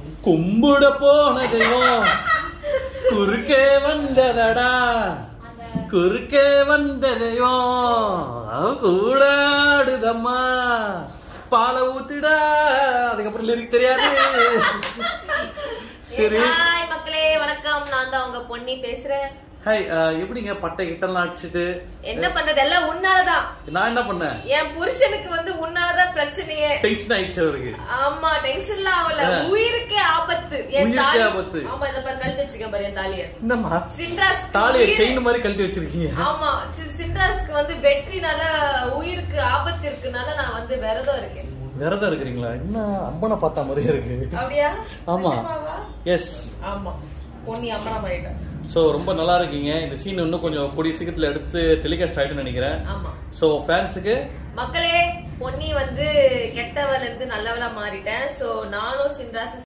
கும்பிட போன தெய்வம் குறுக்கே வந்ததடா குறுக்கே வந்த தெய்வம் அவ கூட ஆடுதம்மா பாலை ஊத்துடா அதுக்கப்புறம் லிரிக் தெரியாது சரி ஹாய் மக்களே வணக்கம் நான் தான் உங்க பொன்னி பேசுறேன் ஹாய் எப்படிங்க பட்டை கிட்டலாம் அடிச்சிட்டு என்ன பண்றது எல்லாம் உன்னாலதான் நான் என்ன பண்ணேன் என் புருஷனுக்கு வந்து உன்னாலதான் பிரச்சனையே டென்ஷன் ஆயிடுச்சு அவருக்கு ஆமா டென்ஷன்லாம் ஆகல ஆ. உயிருக்கே ஆபத்து என் உயிருக்கே தாலி ஆபத்து. ஆமா இந்த பாரு கழட்டி வச்சிருக்கேன் பாரு என் தாலிய என்னம்மா சின்ராஸ் தாலியை செயின் மாதிரி கழட்டி வச்சிருக்கீங்க ஆமா சி- சின்ராஸ்க்கு வந்து வெற்றினால உயிருக்கு ஆபத்து இருக்குனால நான் வந்து விரதம் இருக்கேன் விரதம் இருக்கிறீங்களா என்ன அம்மனை பார்த்த மாதிரியே இருக்கு அப்படியா ஆமா. நிஜமாவா? எஸ் ஆமா பொன்னி அம்மனா மாறிட்டேன் ஸோ ரொம்ப நல்லா இருக்கீங்க இந்த சீன் இன்னும் கொஞ்சம் கூடிய சீக்கிரத்தில் எடுத்து டெலிகாஸ்ட் ஆயிடும்னு நினைக்கிறேன் ஆமா ஸோ ஃபேன்ஸுக்கு மக்களே பொன்னி வந்து கெட்டவல இருந்து நல்லவளா மாறிட்டேன் சோ நானும் சின்ராஸ்